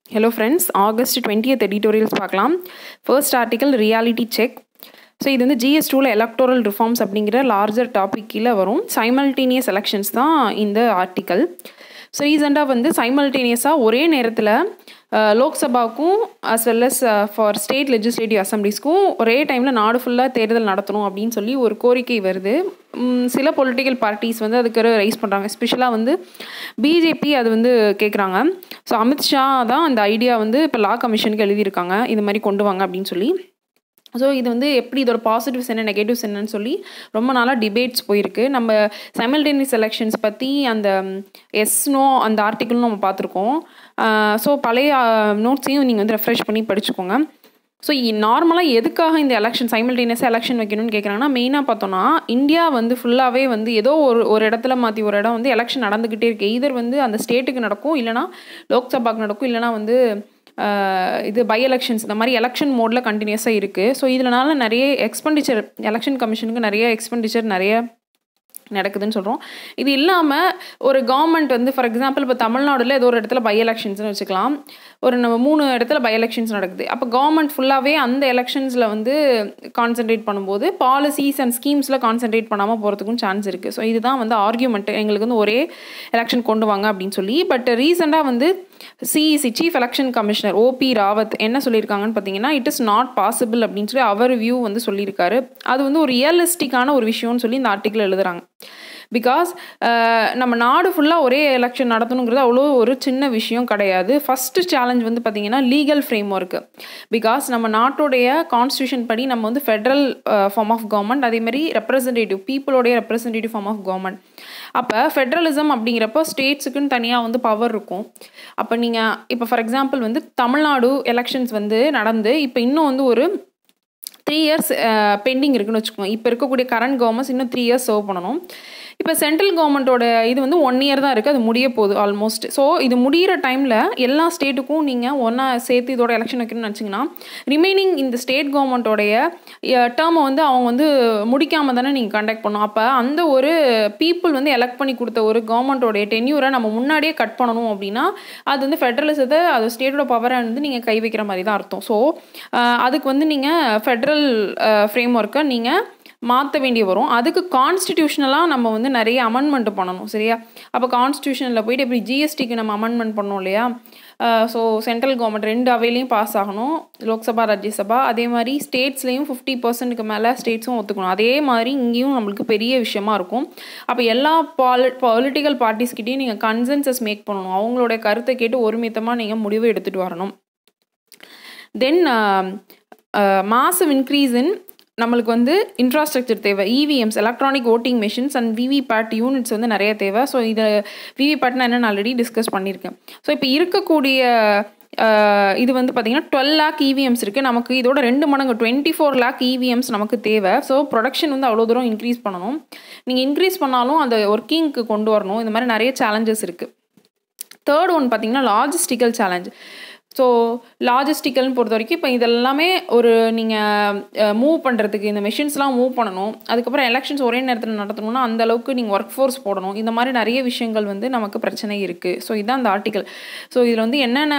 hello friends August twentieth editorials பார்க்கலாம் first article reality check so இது வந்து GS டூவில் எலக்டோரல் ரிஃபார்ம்ஸ் அப்படிங்கிற லார்ஜர் டாபிக் கீழே வரும் சைமல்டேனியஸ் எலெக்ஷன்ஸ் தான் இந்த ஆர்டிக்கல் ஸோ ரீசெண்டாக வந்து சைமல்டேனியஸாக ஒரே நேரத்தில் லோக்சபாவுக்கும் as well as for state legislative அசம்பிளிஸ்க்கும் ஒரே டைமில் நாடு ஃபுல்லாக தேர்தல் நடத்தணும் அப்படின்னு சொல்லி ஒரு கோரிக்கை வருது சில பொலிட்டிக்கல் பார்ட்டிஸ் வந்து அதுக்கு ரைஸ் பண்ணுறாங்க எஸ்பெஷலாக வந்து பிஜேபி அது வந்து கேட்குறாங்க ஸோ அமித்ஷா தான் அந்த ஐடியா வந்து இப்போ லா கமிஷனுக்கு எழுதியிருக்காங்க இது மாதிரி கொண்டு வாங்க அப்படின்னு சொல்லி ஸோ இது வந்து எப்படி இதோட பாசிட்டிவ்ஸ் என்ன நெகட்டிவ்ஸ் என்னன்னு சொல்லி ரொம்ப நாளாக டிபேட்ஸ் போயிருக்கு நம்ம சைமல்டேனியஸ் எலெக்ஷன்ஸ் பற்றி அந்த எஸ் நோ அந்த ஆர்டிக்கிளும் நம்ம பார்த்துருக்கோம் ஸோ பழைய நோட்ஸையும் நீங்கள் வந்து ரெஃப்ரெஷ் பண்ணி படிச்சுக்கோங்க ஸோ நார்மலாக எதுக்காக இந்த எலெக்ஷன் சைமல்டேனியஸாக எலெக்ஷன் வைக்கணும்னு கேட்குறாங்கன்னா மெயினாக பார்த்தோன்னா இந்தியா வந்து ஃபுல்லாகவே வந்து ஏதோ ஒரு ஒரு இடத்துல மாற்றி ஒரு இடம் வந்து எலெக்ஷன் நடந்துக்கிட்டே இருக்குது இதர் வந்து அந்த ஸ்டேட்டுக்கு நடக்கும் இல்லைனா லோக்சபாக்கு நடக்கும் இல்லைனா வந்து இது பை எலெக்ஷன்ஸ் இந்த மாதிரி எலெக்ஷன் மோடில் கண்டினியூஸாக இருக்குது ஸோ இதனால நிறைய எக்ஸ்பெண்டிச்சர் எலெக்ஷன் கமிஷனுக்கு நிறைய எக்ஸ்பெண்டிச்சர் நிறைய நடக்குதுன்னு சொல்கிறோம் இது இல்லாமல் ஒரு கவர்மெண்ட் வந்து ஃபார் எக்ஸாம்பிள் இப்போ தமிழ்நாடுல ஏதோ ஒரு இடத்துல பை எலெக்ஷன்ஸ்னு வச்சுக்கலாம் ஒரு நம்ம மூணு இடத்துல பை எலெக்ஷன்ஸ் நடக்குது அப்போ கவர்மெண்ட் ஃபுல்லாகவே அந்த எலெக்ஷன்ஸில் வந்து கான்சென்ட்ரேட் பண்ணும்போது பாலிசிஸ் அண்ட் ஸ்கீம்ஸில் கான்சென்ட்ரேட் பண்ணாமல் போகிறதுக்கும் சான்ஸ் இருக்குது ஸோ இதுதான் வந்து ஆர்கியூமெண்ட் எங்களுக்கு வந்து ஒரே எலெக்ஷன் கொண்டு வாங்க அப்படின்னு சொல்லி பட் ரீசெண்டாக வந்து CEC chief election commissioner OP Rawat என்ன சொல்லியிருக்காங்கன்னு பார்த்தீங்கன்னா இட் இஸ் நாட் பாசிபிள் அப்படின்னு சொல்லி அவர் வியூ வந்து சொல்லியிருக்காரு அது வந்து ஒரு ரியலிஸ்டிக்கான ஒரு விஷயம்னு சொல்லி இந்த ஆர்டிக்கிள் எழுதுறாங்க பிகாஸ் நம்ம நாடு ஃபுல்லாக ஒரே எலெக்ஷன் நடத்தணுங்கிறது அவ்வளோ ஒரு சின்ன விஷயம் கிடையாது ஃபஸ்ட்டு சேலஞ்ச் வந்து பார்த்திங்கன்னா லீகல் ஃப்ரேம் ஒர்க்கு பிகாஸ் நம்ம நாட்டுடைய கான்ஸ்டியூஷன் படி நம்ம வந்து ஃபெட்ரல் ஃபார்ம் ஆஃப் கவர்மெண்ட் அதேமாதிரி ரெப்ரசன்டேட்டிவ் பீப்புளோடைய ரெப்ரசன்டேட்டிவ் ஃபார்ம் ஆஃப் கவர்மெண்ட் அப்போ ஃபெட்ரலிசம் அப்படிங்கிறப்போ ஸ்டேட்ஸுக்குன்னு தனியாக வந்து பவர் இருக்கும் அப்போ நீங்கள் இப்போ ஃபார் எக்ஸாம்பிள் வந்து தமிழ்நாடு எலெக்ஷன்ஸ் வந்து நடந்து இப்போ இன்னும் வந்து ஒரு த்ரீ இயர்ஸ் பெண்டிங் இருக்குன்னு வச்சுக்கோங்க இப்போ இருக்கக்கூடிய கரண்ட் கவர்மெண்ட்ஸ் இன்னும் த்ரீ இயர்ஸ் சர்வ் பண்ணணும் இப்போ சென்ட்ரல் கவர்மெண்ட்டோட இது வந்து ஒன் இயர் தான் இருக்குது அது முடிய போகுது ஆல்மோஸ்ட் ஸோ இது முடிகிற டைமில் எல்லா ஸ்டேட்டுக்கும் நீங்கள் ஒன்றா சேர்த்து இதோட எலெக்ஷன் வைக்கணும்னு நினச்சிங்கன்னா ரிமைனிங் இந்த ஸ்டேட் கவர்மெண்ட்டோடைய டேர்மை வந்து அவங்க வந்து முடிக்காமல் தானே நீங்கள் கண்டக்ட் பண்ணணும் அப்போ அந்த ஒரு பீப்புள் வந்து எலெக்ட் பண்ணி கொடுத்த ஒரு கவர்மெண்ட்டோடைய டென்யூரை நம்ம முன்னாடியே கட் பண்ணணும் அப்படின்னா அது வந்து ஃபெட்ரலிசத்தை அது ஸ்டேட்டோட பவரை வந்து நீங்கள் கை வைக்கிற மாதிரி தான் அர்த்தம் ஸோ அதுக்கு வந்து நீங்கள் ஃபெட்ரல் ஃப்ரேம் ஒர்க்கை நீங்கள் மாற்ற வேண்டிய வரும் அதுக்கு கான்ஸ்டிடியூஷனலாக நம்ம வந்து நிறைய அமெண்ட்மெண்ட் பண்ணணும் சரியா அப்போ கான்ஸ்டியூஷனில் போயிட்டு இப்படி ஜிஎஸ்டிக்கு நம்ம அமெண்ட்மெண்ட் பண்ணோம் இல்லையா ஸோ சென்ட்ரல் கவர்மெண்ட் ரெண்டு அவையிலையும் பாஸ் ஆகணும் லோக்சபா ராஜ்யசபா அதே மாதிரி ஸ்டேட்ஸ்லேயும் ஃபிஃப்டி பர்சன்ட்டுக்கு மேலே ஸ்டேட்ஸும் ஒத்துக்கணும் அதே மாதிரி இங்கேயும் நம்மளுக்கு பெரிய விஷயமா இருக்கும் அப்போ எல்லா பாலி பொலிட்டிக்கல் பார்ட்டிஸ்கிட்டையும் நீங்கள் கன்சென்சஸ் மேக் பண்ணணும் அவங்களுடைய கருத்தை கேட்டு ஒருமித்தமாக நீங்கள் முடிவு எடுத்துகிட்டு வரணும் தென் மாசம் இன்க்ரீஸ் இன் நம்மளுக்கு வந்து இன்ஃப்ராஸ்ட்ரக்சர் தேவை EVMs electronic voting machines and VVPAT units வந்து நிறைய தேவை ஸோ இதை விவிபேட்னா என்னென்னு ஆல்ரெடி டிஸ்கஸ் பண்ணியிருக்கேன் ஸோ இப்போ இருக்கக்கூடிய இது வந்து பார்த்திங்கன்னா டுவெல் லேக் இவிஎம்ஸ் இருக்குது நமக்கு இதோட ரெண்டு மடங்கு டுவெண்ட்டி ஃபோர் லேக் இவிஎம்ஸ் நமக்கு தேவை ஸோ ப்ரொடக்ஷன் வந்து அவ்வளோ தூரம் இன்க்ரீஸ் பண்ணணும் நீங்கள் இன்க்ரீஸ் பண்ணாலும் அந்த ஒர்க்கிங்க்கு கொண்டு வரணும் இந்த மாதிரி நிறைய சேலஞ்சஸ் இருக்குது தேர்ட் ஒன் பார்த்திங்கன்னா லாஜிஸ்டிக்கல் சேலஞ்ச் ஸோ லாஜிஸ்டிக்கல்னு பொறுத்த வரைக்கும் இப்போ இதெல்லாமே ஒரு நீங்கள் மூவ் பண்ணுறதுக்கு இந்த மெஷின்ஸ்லாம் மூவ் பண்ணணும் அதுக்கப்புறம் எலெக்ஷன்ஸ் ஒரே நேரத்தில் நடத்தணும்னா அந்த அளவுக்கு நீங்கள் ஒர்க் ஃபோர்ஸ் போடணும் இந்த மாதிரி நிறைய விஷயங்கள் வந்து நமக்கு பிரச்சனை இருக்குது ஸோ இதுதான் அந்த ஆர்டிக்கல் ஸோ இதில் வந்து என்னென்ன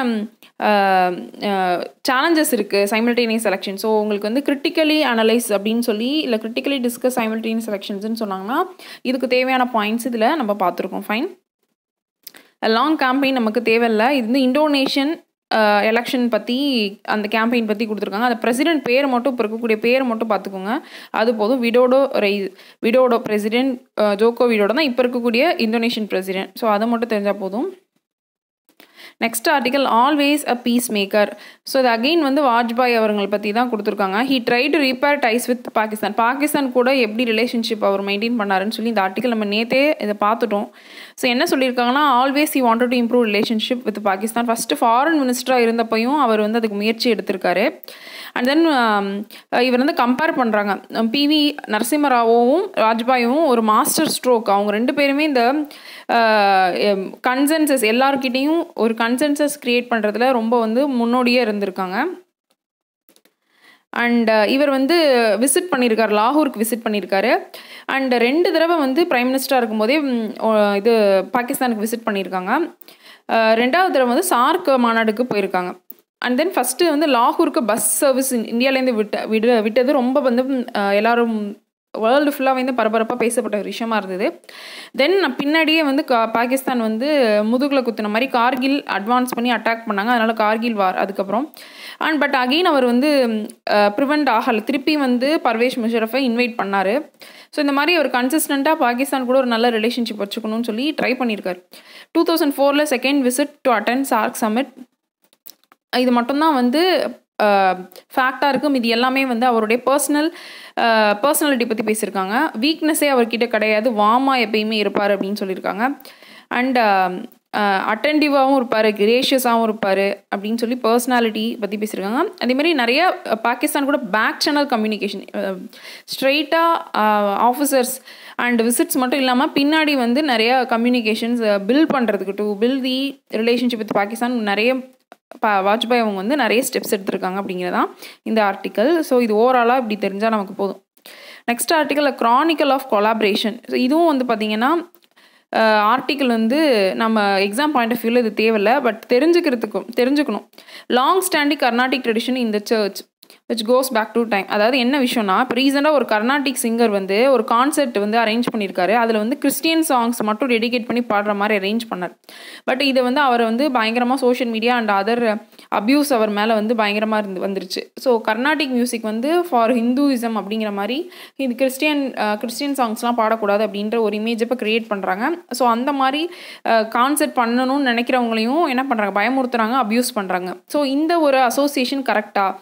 சேலஞ்சஸ் இருக்குது சைமல்டேனியஸ் எலெக்ஷன் ஸோ உங்களுக்கு வந்து கிரிட்டிக்கலி அனலைஸ் அப்படின்னு சொல்லி இல்லை கிரிட்டிக்கலி டிஸ்கஸ் சைமல்டேனியஸ் எலெக்ஷன்ஸ்னு சொன்னாங்கன்னா இதுக்கு தேவையான பாயிண்ட்ஸ் இதில் நம்ம பார்த்துருக்கோம் ஃபைன் லாங் கேம்பெயின் நமக்கு தேவையில்லை இது வந்து இண்டோனேஷன் எலெக்ஷன் பற்றி அந்த கேம்பெயின் பற்றி கொடுத்துருக்காங்க அந்த பிரசிடென்ட் பேர் மட்டும் இப்போ இருக்கக்கூடிய பேர் மட்டும் பார்த்துக்கோங்க அது போதும் விடோடோ ரை விடோடோ பிரசிடென்ட் ஜோக்கோ விடோடோ தான் இப்போ இருக்கக்கூடிய இந்தோனேஷியன் பிரசிடென்ட் ஸோ அதை மட்டும் தெரிஞ்சால் போதும் next article always a peace maker so இது அகெயின் வந்து வாஜ்பாய் அவர்கள் பற்றி தான் கொடுத்துருக்காங்க he try to repair ties with Pakistan Pakistan கூட எப்படி ரிலேஷன்ஷிப் அவர் மெயின்டைன் பண்ணாருன்னு சொல்லி இந்த ஆர்டிக்கல் நம்ம நேற்றே இதை பார்த்துட்டோம் ஸோ என்ன சொல்லியிருக்காங்கன்னா always he wanted to improve relationship with Pakistan first foreign மினிஸ்டராக இருந்தப்பையும் அவர் வந்து அதுக்கு முயற்சி எடுத்திருக்காரு அண்ட் தென் இவர் வந்து கம்பேர் பண்ணுறாங்க பிவி நரசிம்மராவும் வாஜ்பாயும் ஒரு மாஸ்டர் ஸ்ட்ரோக் அவங்க ரெண்டு பேருமே இந்த கன்சென்சஸ் எல்லாருக்கிட்டேயும் ஒரு கன்சென்சஸ் க்ரியேட் பண்ணுறதுல ரொம்ப வந்து முன்னோடியே இருந்திருக்காங்க அண்ட் இவர் வந்து விசிட் பண்ணியிருக்காரு லாகூருக்கு விசிட் பண்ணியிருக்காரு அண்ட் ரெண்டு தடவை வந்து ப்ரைம் மினிஸ்டராக இருக்கும்போதே இது பாகிஸ்தானுக்கு விசிட் பண்ணியிருக்காங்க ரெண்டாவது தடவை வந்து சார்க் மாநாடுக்கு போயிருக்காங்க அண்ட் தென் ஃபஸ்ட்டு வந்து லாகூருக்கு பஸ் சர்வீஸ் இந்தியாவிலேருந்து விட்ட விட விட்டது ரொம்ப வந்து எல்லோரும் வேர்ல்டு ஃபுல்லாக வந்து பரபரப்பாக பேசப்பட்ட ஒரு விஷயமா இருந்தது தென் பின்னாடியே வந்து கா பாகிஸ்தான் வந்து முதுகில் குத்துன மாதிரி கார்கில் அட்வான்ஸ் பண்ணி அட்டாக் பண்ணாங்க அதனால் கார்கில் வார் அதுக்கப்புறம் அண்ட் பட் அகெயின் அவர் வந்து ப்ரிவெண்ட் ஆகலை திருப்பி வந்து பர்வேஷ் முஷரஃபை இன்வைட் பண்ணார் ஸோ இந்த மாதிரி அவர் கன்சிஸ்டண்ட்டாக பாகிஸ்தான் கூட ஒரு நல்ல ரிலேஷன்ஷிப் வச்சுக்கணும்னு சொல்லி ட்ரை பண்ணியிருக்காரு டூ தௌசண்ட் ஃபோரில் second visit to attend SAARC summit இது மட்டும்தான் வந்து ஃபேக்டாக இருக்கும் இது எல்லாமே வந்து அவருடைய பர்சனல் பர்சனாலிட்டி பற்றி பேசியிருக்காங்க வீக்னஸே அவர்கிட்ட கிடையாது வாமா எப்பயுமே இருப்பார் அப்படின்னு சொல்லியிருக்காங்க அண்ட் அட்டன்டிவாகவும் இருப்பார் கிரேஷியஸாகவும் இருப்பார் அப்படின்னு சொல்லி பர்சனாலிட்டி பற்றி பேசியிருக்காங்க அதேமாதிரி நிறைய பாகிஸ்தான் கூட பேக் சேனல் கம்யூனிகேஷன் ஸ்ட்ரெயிட்டாக ஆஃபீஸர்ஸ் அண்ட் விசிட்ஸ் மட்டும் இல்லாமல் பின்னாடி வந்து நிறைய கம்யூனிகேஷன்ஸ் பில்ட் பண்ணுறதுக்கு to build the relationship with Pakistan நிறைய பா வாஜ்பாய் அவங்க வந்து நிறைய ஸ்டெப்ஸ் எடுத்திருக்காங்க அப்படிங்கிறதான் இந்த ஆர்டிக்கல் ஸோ இது ஓவராலாக இப்படி தெரிஞ்சால் நமக்கு போதும் next article chronicle of collaboration so இதுவும் வந்து பார்த்திங்கன்னா ஆர்டிக்கல் வந்து நம்ம எக்ஸாம் பாயிண்ட் ஆஃப் வியூவில் இது தேவையில்லை பட் தெரிஞ்சுக்கிறதுக்கும் தெரிஞ்சுக்கணும் லாங் ஸ்டாண்டிங் கர்நாடிக் ட்ரெடிஷன் இந்த church which goes back to time அதாவது என்ன விஷயம்னா இப்போ ரீசெண்டாக ஒரு கர்நாடிக் சிங்கர் வந்து ஒரு கான்சர்ட் வந்து அரேஞ்ச் பண்ணியிருக்காரு அதில் வந்து கிறிஸ்டியன் சாங்ஸ் மட்டும் டெடிகேட் பண்ணி பாடுற மாதிரி அரேஞ்ச் பண்ணார் பட் இதை வந்து அவர் வந்து பயங்கரமாக social media and other abuse அவர் மேலே வந்து பயங்கரமாக இருந்து வந்துருச்சு ஸோ கர்நாடிக் மியூசிக் வந்து ஃபார் ஹிந்துயிசம் அப்படிங்கிற மாதிரி இது கிறிஸ்டியன் கிறிஸ்டியன் சாங்ஸ்லாம் பாடக்கூடாது அப்படின்ற ஒரு இமேஜ் இப்போ க்ரியேட் பண்ணுறாங்க ஸோ அந்த மாதிரி கான்செர்ட் பண்ணணும்னு நினைக்கிறவங்களையும் என்ன பண்ணுறாங்க பயமுறுத்துறாங்க அப்யூஸ் பண்ணுறாங்க ஸோ இந்த ஒரு அசோசியேஷன் கரெக்டாக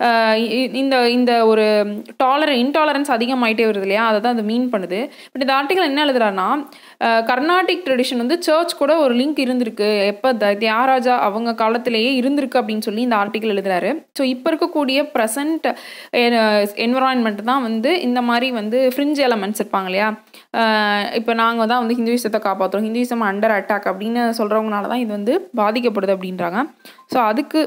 இந்த இந்த ஒரு டாலர் இன்டாலரன்ஸ் அதிகமாயிட்டே வருது இல்லையா அதை தான் அது மீன் பண்ணுது பட் இந்த ஆர்டிக்கல் என்ன எழுதுறாருன்னா கர்நாடிக் ட்ரெடிஷன் வந்து சர்ச் கூட ஒரு லிங்க் இருந்திருக்கு எப்போ த தியாகராஜா அவங்க காலத்திலேயே இருந்திருக்கு அப்படின்னு சொல்லி இந்த ஆர்டிக்கல் எழுதுறாரு ஸோ இப்போ இருக்கக்கூடிய ப்ரெசன்ட் என்வரான்மெண்ட் தான் வந்து இந்த மாதிரி வந்து ஃப்ரிஞ்ச் எலமெண்ட்ஸ் இருப்பாங்க இல்லையா இப்போ நாங்கள் தான் வந்து ஹிந்துவிசத்தை காப்பாற்றுறோம் ஹிந்துவிசம் அண்டர் அட்டாக் அப்படின்னு சொல்கிறவங்கனால தான் இது வந்து பாதிக்கப்படுது அப்படின்றாங்க ஸோ அதுக்கு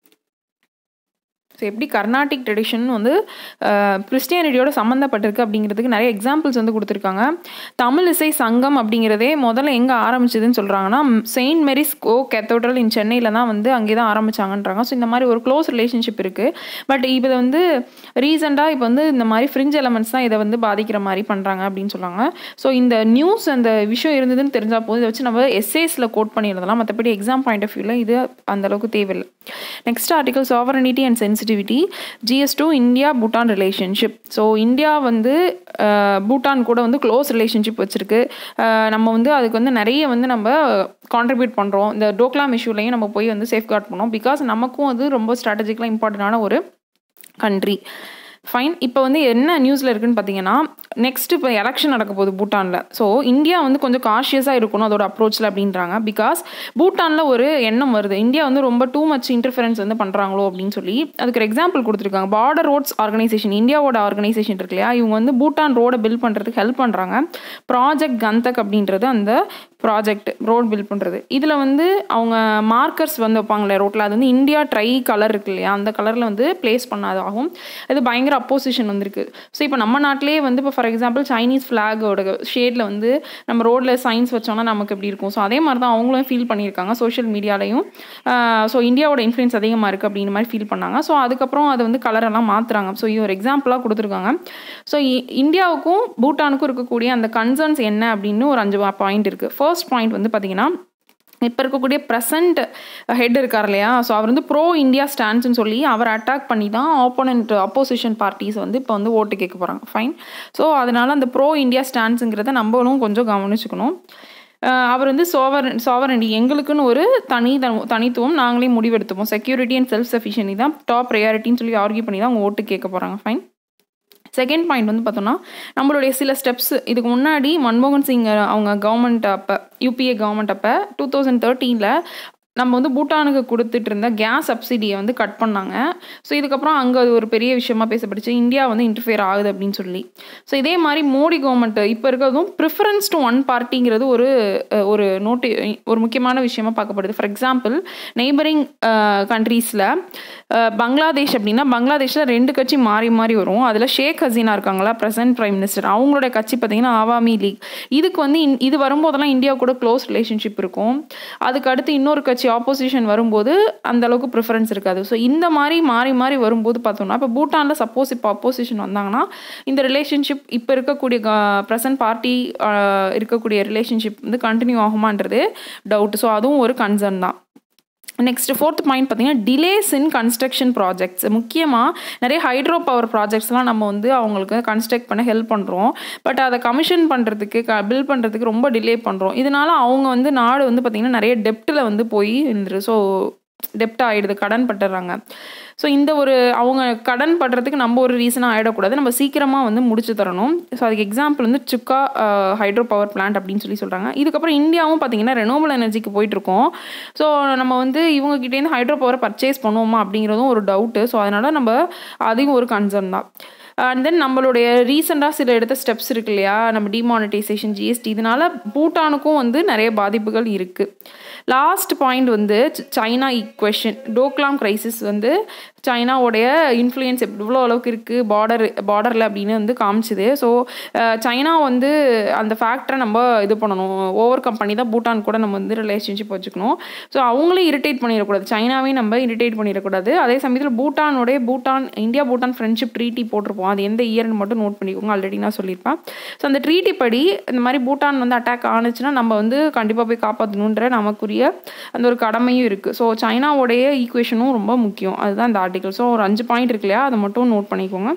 ஸோ எப்படி கர்நாடிக் ட்ரெடிஷன் வந்து கிறிஸ்டியானிட்டியோட சம்மந்தப்பட்டிருக்கு அப்படிங்கிறதுக்கு நிறைய எக்ஸாம்பிள்ஸ் வந்து கொடுத்துருக்காங்க தமிழ் இசை சங்கம் அப்படிங்கிறதே முதல்ல எங்கே ஆரம்பிச்சதுன்னு சொல்கிறாங்கன்னா செயின்ட் மேரிஸ் கோ கேத்தோட்ரல் இன் சென்னையில் தான் வந்து அங்கே தான் ஆரம்பிச்சாங்கன்றாங்க ஸோ இந்த மாதிரி ஒரு க்ளோஸ் ரிலேஷன்ஷிப் இருக்குது பட் இப்போ வந்து ரீசெண்டாக இப்போ வந்து இந்த மாதிரி ஃப்ரிஞ்ச் எலமெண்ட்ஸ் தான் இதை வந்து பாதிக்கிற மாதிரி பண்ணுறாங்க அப்படின்னு சொல்லுவாங்க ஸோ இந்த நியூஸ் அந்த விஷயம் இருந்ததுன்னு தெரிஞ்சால் போது இதை வச்சு நம்ம எஸ்ஏஸில் கோட் பண்ணி எழுதலாம் மற்றபடி எக்ஸாம் பாயிண்ட் ஆஃப் வியூவில் இது அந்தளவுக்கு தேவையில்லை next article sovereignty and sensitive sensitivity GS two India Bhutan relationship so India வந்து பூட்டான் கூட வந்து க்ளோஸ் ரிலேஷன்ஷிப் வச்சுருக்கு நம்ம வந்து அதுக்கு வந்து நிறைய வந்து நம்ம கான்ட்ரிபியூட் பண்ணுறோம் இந்த டோக்லாம் இஷ்யூலையும் நம்ம போய் வந்து சேஃப்கார்ட் பண்ணோம் பிகாஸ் நமக்கும் அது ரொம்ப ஸ்ட்ராட்டஜிக்கலாக இம்பார்ட்டண்டான ஒரு கண்ட்ரி ஃபைன் இப்போ வந்து என்ன நியூஸில் இருக்குன்னு பார்த்தீங்கன்னா நெக்ஸ்ட் இப்போ எலெக்ஷன் நடக்க போகுது பூட்டானில் ஸோ இந்தியா வந்து கொஞ்சம் காஷியஸாக இருக்கணும் அதோட அப்ரோச்சில் அப்படின்றாங்க பிகாஸ் பூட்டானில் ஒரு எண்ணம் வருது இந்தியா வந்து ரொம்ப டூ மச் இன்டர்ஃபரன்ஸ் வந்து பண்ணுறாங்களோ அப்படின்னு சொல்லி அதுக்கு ஒரு எக்ஸாம்பிள் கொடுத்துருக்காங்க பார்டர் ரோட்ஸ் ஆர்கனைசேஷன் இந்தியாவோட ஆர்கனைசேஷன் இருக்கு இல்லையா இவங்க வந்து பூட்டான் ரோடை பில்ட் பண்ணுறதுக்கு ஹெல்ப் பண்ணுறாங்க ப்ராஜெக்ட் கந்தக் அப்படின்றது அந்த ப்ராஜெக்ட் ரோட் பில்ட் பண்ணுறது இதில் வந்து அவங்க மார்க்கர்ஸ் வந்து வைப்பாங்களே ரோட்டில் அது வந்து இந்தியா ட்ரை கலர் இருக்கு இல்லையா அந்த கலரில் வந்து பிளேஸ் பண்ணாதாகும் இது பயங்கர அப்போசிஷன் வந்திருக்கு ஸோ இப்போ நம்ம நாட்டிலேயே வந்து இப்போ ஃபார் எக்ஸாம்பிள் சைனீஸ் ஃப்ளாகோட ஷேடில் வந்து நம்ம ரோட்டில் சயின்ஸ் வச்சோம்னா நமக்கு எப்படி இருக்கும் ஸோ அதே மாதிரி தான் அவங்களும் ஃபீல் பண்ணியிருக்காங்க சோஷியல் மீடியாலையும் ஸோ இந்தியாவோட இன்ஃப்ளூயன்ஸ் அதிகமாக இருக்குது அப்படின்ற மாதிரி ஃபீல் பண்ணாங்க ஸோ அதுக்கப்புறம் அதை வந்து கலரெல்லாம் மாற்றுறாங்க ஸோ இது ஒரு எக்ஸாம்பிளாக கொடுத்துருக்காங்க ஸோ இந்தியாவுக்கும் பூட்டானுக்கும் இருக்கக்கூடிய அந்த கன்சர்ன்ஸ் என்ன அப்படின்னு ஒரு அஞ்சு பாயிண்ட் இருக்குது ஃபர்ஸ்ட் பாயிண்ட் வந்து பார்த்தீங்கன்னா இப்போ இருக்கக்கூடிய ப்ரெசண்ட் ஹெட் இருக்கார் இல்லையா ஸோ அவர் வந்து ப்ரோ இந்தியா ஸ்டாண்ட்ஸ்னு சொல்லி அவர் அட்டாக் பண்ணி தான் ஆப்போனண்ட் அப்போசிஷன் பார்ட்டிஸ் வந்து இப்போ வந்து ஓட்டு கேட்க போகிறாங்க ஃபைன் ஸோ அதனால் அந்த ப்ரோ இந்தியா ஸ்டாண்ட்ஸுங்கிறத நம்மளும் கொஞ்சம் கவனிச்சுக்கணும் அவர் வந்து சோவர் சோவரண்டி எங்களுக்குன்னு ஒரு தனி தனித்துவம் நாங்களே முடிவெடுத்துப்போம் செக்யூரிட்டி அண்ட் செல்ஃப் சஃபிஷியன்டி தான் டாப் ப்ரையாரிட்டின்னு சொல்லி ஆர்கியூ பண்ணி தான் அவங்க ஓட்டு கேட்க போகிறாங்க ஃபைன் செகண்ட் பாயிண்ட் வந்து பார்த்தோன்னா நம்மளுடைய சில ஸ்டெப்ஸ் இதுக்கு முன்னாடி மன்மோகன் சிங் அவங்க கவர்மெண்ட் அப்போ யூபிஏ கவர்மெண்ட் அப்போ டூ தௌசண்ட் தேர்ட்டீனில் நம்ம வந்து பூட்டானுக்கு கொடுத்துட்டு இருந்த கேஸ் சப்சிடியை வந்து கட் பண்ணாங்க ஸோ இதுக்கப்புறம் அங்கே அது ஒரு பெரிய விஷயமா பேசப்பட்டுச்சு இந்தியா வந்து இன்டர்ஃபியர் ஆகுது அப்படின்னு சொல்லி ஸோ இதே மாதிரி மோடி கவர்மெண்ட் இப்போ இருக்கிறதும் ப்ரிஃபரன்ஸ் டு ஒன் பார்ட்டிங்கிறது ஒரு ஒரு நோட்டி ஒரு முக்கியமான விஷயமா பார்க்கப்படுது ஃபார் எக்ஸாம்பிள் நெய்பரிங் கண்ட்ரீஸில் பங்களாதேஷ் அப்படின்னா பங்களாதேஷில் ரெண்டு கட்சி மாறி மாறி வரும் அதில் ஷேக் ஹசீனா இருக்காங்களா ப்ரெசன்ட் ப்ரைம் மினிஸ்டர் அவங்களோட கட்சி பார்த்தீங்கன்னா ஆவாமி லீக் இதுக்கு வந்து இது வரும்போதெல்லாம் இந்தியா கூட க்ளோஸ் ரிலேஷன்ஷிப் இருக்கும் அதுக்கு அடுத்து இன்னொரு கட்சி ஆப்போசிஷன் வரும்போது அந்த அளவுக்கு ப்ரிஃபரன்ஸ் இருக்காது ஸோ இந்த மாதிரி மாறி மாறி வரும்போது பார்த்தோம்னா இப்போ பூட்டானில் சப்போஸ் இப்போ அப்போசிஷன் வந்தாங்கன்னா இந்த ரிலேஷன்ஷிப் இப்போ இருக்கக்கூடிய ப்ரெசன்ட் பார்ட்டி இருக்கக்கூடிய ரிலேஷன்ஷிப் வந்து கண்டினியூ ஆகுமான்றது டவுட் ஸோ அதுவும் ஒரு கன்சர்ன் தான் நெக்ஸ்ட் ஃபோர்த் பாயிண்ட் பார்த்தீங்கன்னா டிலேஸ் இன் கன்ஸ்ட்ரக்ஷன் ப்ராஜெக்ட்ஸ் முக்கியமாக நிறைய ஹைட்ரோ பவர் ப்ராஜெக்ட்ஸ்லாம் நம்ம வந்து அவங்களுக்கு கன்ஸ்ட்ரக்ட் பண்ண ஹெல்ப் பண்ணுறோம் பட் அதை கமிஷன் பண்ணுறதுக்கு க பில் பண்ணுறதுக்கு ரொம்ப டிலே பண்ணுறோம் இதனால் அவங்க வந்து நாடு வந்து பார்த்திங்கன்னா நிறைய டெப்ட்டில் வந்து போய் இருந்துரு ஸோ டெப்ட் ஆகிடுது கடன் பட்டுறாங்க ஸோ இந்த ஒரு அவங்க கடன் படுறதுக்கு நம்ம ஒரு ரீசனாக ஆகிடக்கூடாது நம்ம சீக்கிரமாக வந்து முடிச்சு தரணும் ஸோ அதுக்கு எக்ஸாம்பிள் வந்து சுக்கா ஹைட்ரோ பவர் பிளான்ட் அப்படின்னு சொல்லி சொல்கிறாங்க இதுக்கப்புறம் இந்தியாவும் பார்த்தீங்கன்னா ரெனோவல் எனர்ஜிக்கு போயிட்டுருக்கோம் ஸோ நம்ம வந்து இவங்ககிட்டேருந்து ஹைட்ரோ பவரை பர்ச்சேஸ் பண்ணுவோமா அப்படிங்கிறதும் ஒரு டவுட்டு ஸோ அதனால் நம்ம அதையும் ஒரு கன்சர்ன் தான் அண்ட் தென் நம்மளுடைய ரீசெண்டாக சில எடுத்த ஸ்டெப்ஸ் இருக்கு இல்லையா நம்ம டிமானிட்டைசேஷன் ஜிஎஸ்டி இதனால் பூட்டானுக்கும் வந்து நிறைய பாதிப்புகள் இருக்குது லாஸ்ட் பாயிண்ட் வந்து சைனா ஈக்குவேஷன் டோக்லாம் கிரைசிஸ் வந்து சைனாவுடைய இன்ஃப்ளூயன்ஸ் எவ்வளோ அளவுக்கு இருக்குது பார்டர் பார்டரில் அப்படின்னு வந்து காமிச்சுது ஸோ சைனா வந்து அந்த ஃபேக்டரை நம்ம இது பண்ணணும் ஓவர் கம் பண்ணி தான் பூட்டான் கூட நம்ம வந்து ரிலேஷன்ஷிப் வச்சுக்கணும் ஸோ அவங்களும் இரிட்டேட் பண்ணிடக்கூடாது சைனாவையும் நம்ம இரிட்டேட் பண்ணிடக்கூடாது அதே சமயத்தில் பூட்டானுடைய Bhutan India Bhutan friendship treaty போட்டிருப்போம் அது எந்த இயர்னு மட்டும் நோட் பண்ணிக்கோங்க ஆல்ரெடி நான் சொல்லியிருப்பேன் ஸோ அந்த ட்ரீட்டி படி இந்த மாதிரி பூட்டான் வந்து அட்டாக் ஆனிச்சுன்னா நம்ம வந்து கண்டிப்பாக போய் காப்பாற்றணுன்ற நமக்குரிய அந்த ஒரு கடமையும் இருக்குது ஸோ சைனாவுடைய ஈக்குவேஷனும் ரொம்ப முக்கியம் அதுதான் இந்த ஆர்டிகல் ஸோ ஒரு அஞ்சு பாயிண்ட் இருக்கு இல்லையா அதை மட்டும் நோட் பண்ணிக்கோங்க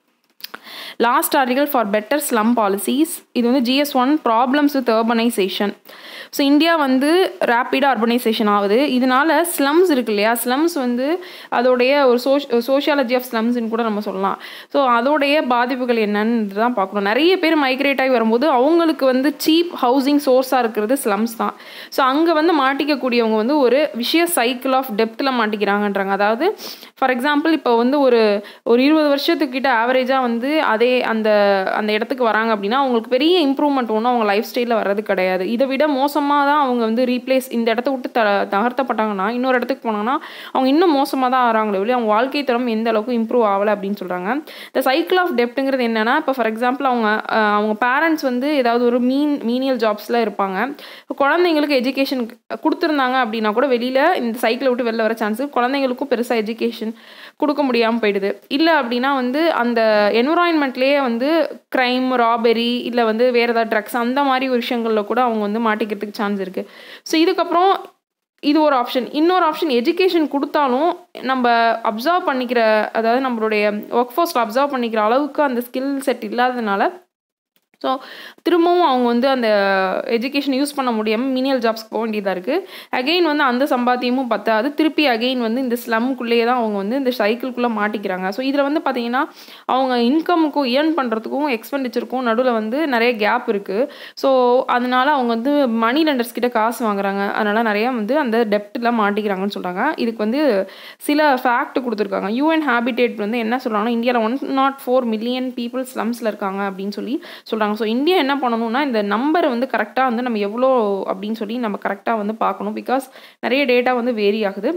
last article for better slum policies இது வந்து GS one problems with urbanisation so India வந்து ரேப்பிடாக அர்பனைசேஷன் ஆகுது இதனால ஸ்லம்ஸ் இருக்கு இல்லையா ஸ்லம்ஸ் வந்து அதோடைய ஒரு சோஷ் சோஷியாலஜி ஆஃப் ஸ்லம்ஸ்னு கூட நம்ம சொல்லலாம் ஸோ அதோடைய பாதிப்புகள் என்னன்னு தான் பார்க்கணும் நிறைய பேர் மைக்ரேட் ஆகி வரும்போது அவங்களுக்கு வந்து சீப் ஹவுசிங் சோர்ஸாக இருக்கிறது ஸ்லம்ஸ் தான் ஸோ அங்கே வந்து மாட்டிக்கக்கூடியவங்க வந்து ஒரு விஷய சைக்கிள் ஆஃப் டெப்த்தில் மாட்டிக்கிறாங்கன்றாங்க அதாவது ஃபார் எக்ஸாம்பிள் இப்போ வந்து ஒரு ஒரு இருபது வருஷத்துக்கிட்ட ஆவரேஜாக வந்து அதே அந்த அந்த இடத்துக்கு வராங்க அப்படின்னா அவங்களுக்கு பெரிய இம்ப்ரூவ்மெண்ட் ஒன்றும் அவங்க லைஃப் ஸ்டைலில் வர்றது கிடையாது இதை விட மோசமாக தான் அவங்க வந்து ரீப்ளேஸ் இந்த இடத்த விட்டு த தகர்த்தப்பட்டாங்கன்னா இன்னொரு இடத்துக்கு போனாங்கன்னா அவங்க இன்னும் மோசமாக தான் ஆகிறாங்களே ஒழிய அவங்க வாழ்க்கை தரம் எந்த அளவுக்கு இம்ப்ரூவ் ஆகலை அப்படின்னு சொல்கிறாங்க இந்த சைக்கிள் ஆஃப் டெப்ட்டுங்கிறது என்னென்னா இப்போ ஃபார் எக்ஸாம்பிள் அவங்க அவங்க பேரண்ட்ஸ் வந்து ஏதாவது ஒரு மீன் மீனியல் ஜாப்ஸில் இருப்பாங்க குழந்தைங்களுக்கு எஜுகேஷன் கொடுத்துருந்தாங்க அப்படின்னா கூட வெளியில் இந்த சைக்கிளை விட்டு வெளில வர சான்ஸ் குழந்தைங்களுக்கும் பெருசாக எஜுகேஷன் கொடுக்க முடியாமல் போயிடுது இல்லை அப்படின்னா வந்து அந்த என்விரான்மெண்ட்லேயே வந்து க்ரைம் ராபரி இல்லை வந்து வேறு ஏதாவது ட்ரக்ஸ் அந்த மாதிரி ஒரு விஷயங்களில் கூட அவங்க வந்து மாட்டிக்கிறதுக்கு சான்ஸ் இருக்குது ஸோ இதுக்கப்புறம் இது ஒரு ஆப்ஷன் இன்னொரு ஆப்ஷன் எஜுகேஷன் கொடுத்தாலும் நம்ம அப்சர்வ் பண்ணிக்கிற அதாவது நம்மளுடைய ஒர்க் ஃபோர்ஸில் அப்சர்வ் பண்ணிக்கிற அளவுக்கு அந்த ஸ்கில் செட் இல்லாததுனால ஸோ திரும்பவும் அவங்க வந்து அந்த எஜுகேஷன் யூஸ் பண்ண முடியாமல் மினியல் ஜாப்ஸ்க்கு போக வேண்டியதாக இருக்குது அகெயின் வந்து அந்த சம்பாத்தியமும் பத்தாது திருப்பி அகெயின் வந்து இந்த ஸ்லம்குள்ளேயே தான் அவங்க வந்து இந்த சைக்கிள்குள்ளே மாட்டிக்கிறாங்க ஸோ இதில் வந்து பார்த்திங்கன்னா அவங்க இன்கமுக்கும் ஏர்ன் பண்ணுறதுக்கும் எக்ஸ்பெண்டிச்சருக்கும் நடுவில் வந்து நிறைய கேப் இருக்குது ஸோ அதனால அவங்க வந்து மணி லெண்டர்ஸ் கிட்ட காசு வாங்குறாங்க அதனால் நிறைய வந்து அந்த டெப்ட்டில் மாட்டிக்கிறாங்கன்னு சொல்கிறாங்க இதுக்கு வந்து சில ஃபேக்ட் கொடுத்துருக்காங்க யூஎன் ஹேபிடேட் வந்து என்ன சொல்கிறாங்கன்னா இந்தியாவில் one naught four million people ஸ்லம்ஸில் இருக்காங்க அப்படின்னு சொல்லி சொல்கிறாங்க ஸோ இந்தியா என்ன பண்ணணும்னா இந்த நம்பரை வந்து கரெக்டாக வந்து நம்ம எவ்வளோ அப்படின்னு சொல்லி நம்ம கரெக்டாக வந்து பார்க்கணும் பிகாஸ் நிறைய டேட்டா வந்து வேரி ஆகுது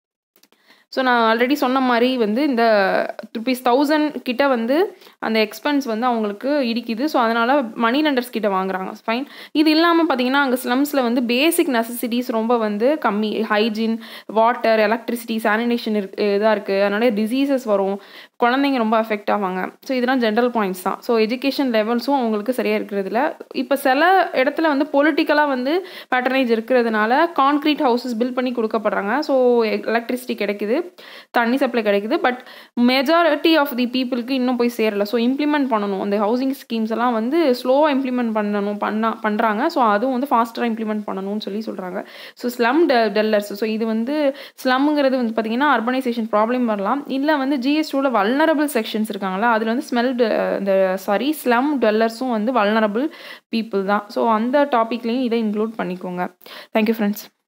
ஸோ நான் ஆல்ரெடி சொன்ன மாதிரி வந்து இந்த ருபீஸ் தௌசண்ட் கிட்ட வந்து அந்த எக்ஸ்பென்ஸ் வந்து அவங்களுக்கு இடிக்குது ஸோ அதனால் மணி லெண்டர்ஸ் கிட்ட வாங்குறாங்க ஃபைன் இது இல்லாமல் பார்த்தீங்கன்னா அங்கே ஸ்லம்ஸில் வந்து பேசிக் நெசசிட்டிஸ் ரொம்ப வந்து கம்மி ஹைஜீன் வாட்டர் எலக்ட்ரிசிட்டி சானிடேஷன் இருக்கு இதாக இருக்குது அதனால டிசீசஸ் வரும் குழந்தைங்க ரொம்ப அஃபெக்ட் ஆவாங்க ஸோ இதெல்லாம் ஜென்ரல் பாயிண்ட்ஸ் தான் ஸோ எஜுகேஷன் லெவல்ஸும் அவங்களுக்கு சரியாக இருக்கிறதுல இப்போ சில இடத்துல வந்து பொலிட்டிக்கலாக வந்து பேட்டர்னேஜ் இருக்கிறதுனால கான்க்ரீட் ஹவுசஸ் பில்ட் பண்ணி கொடுக்கப்படுறாங்க ஸோ எலக்ட்ரிசிட்டி கிடைக்குது தண்ணி சப்ளை கிடைக்குது பட் மெஜாரிட்டி ஆஃப் தி பீப்புளுக்கு இன்னும் போய் சேரல ஸோ இம்ப்ளிமெண்ட் பண்ணணும் அந்த ஹவுசிங் ஸ்கீம்ஸ் எல்லாம் வந்து ஸ்லோவாக இம்ப்ளிமெண்ட் பண்ணணும் பண்ணா பண்ணுறாங்க ஸோ அதுவும் வந்து ஃபாஸ்ட்டாக இம்ப்ளிமெண்ட் பண்ணணும்னு சொல்லி சொல்கிறாங்க ஸோ ஸ்லம் டெ டெல்லர்ஸ் ஸோ இது வந்து ஸ்லம்ங்கிறது வந்து பார்த்திங்கன்னா அர்பனைசேஷன் ப்ராப்ளம் வரலாம் இல்லை வந்து ஜிஎஸ்டியில் வல்னரபிள் செக்ஷன்ஸ் இருக்காங்களா அதில் வந்து ஸ்மெல் இந்த சாரி ஸ்லம் டெல்லர்ஸும் வந்து வல்னரபிள் பீப்புள் தான் ஸோ அந்த டாப்பிக்லேயும் இதை இன்க்ளூட் பண்ணிக்கோங்க தேங்க்யூ ஃப்ரெண்ட்ஸ்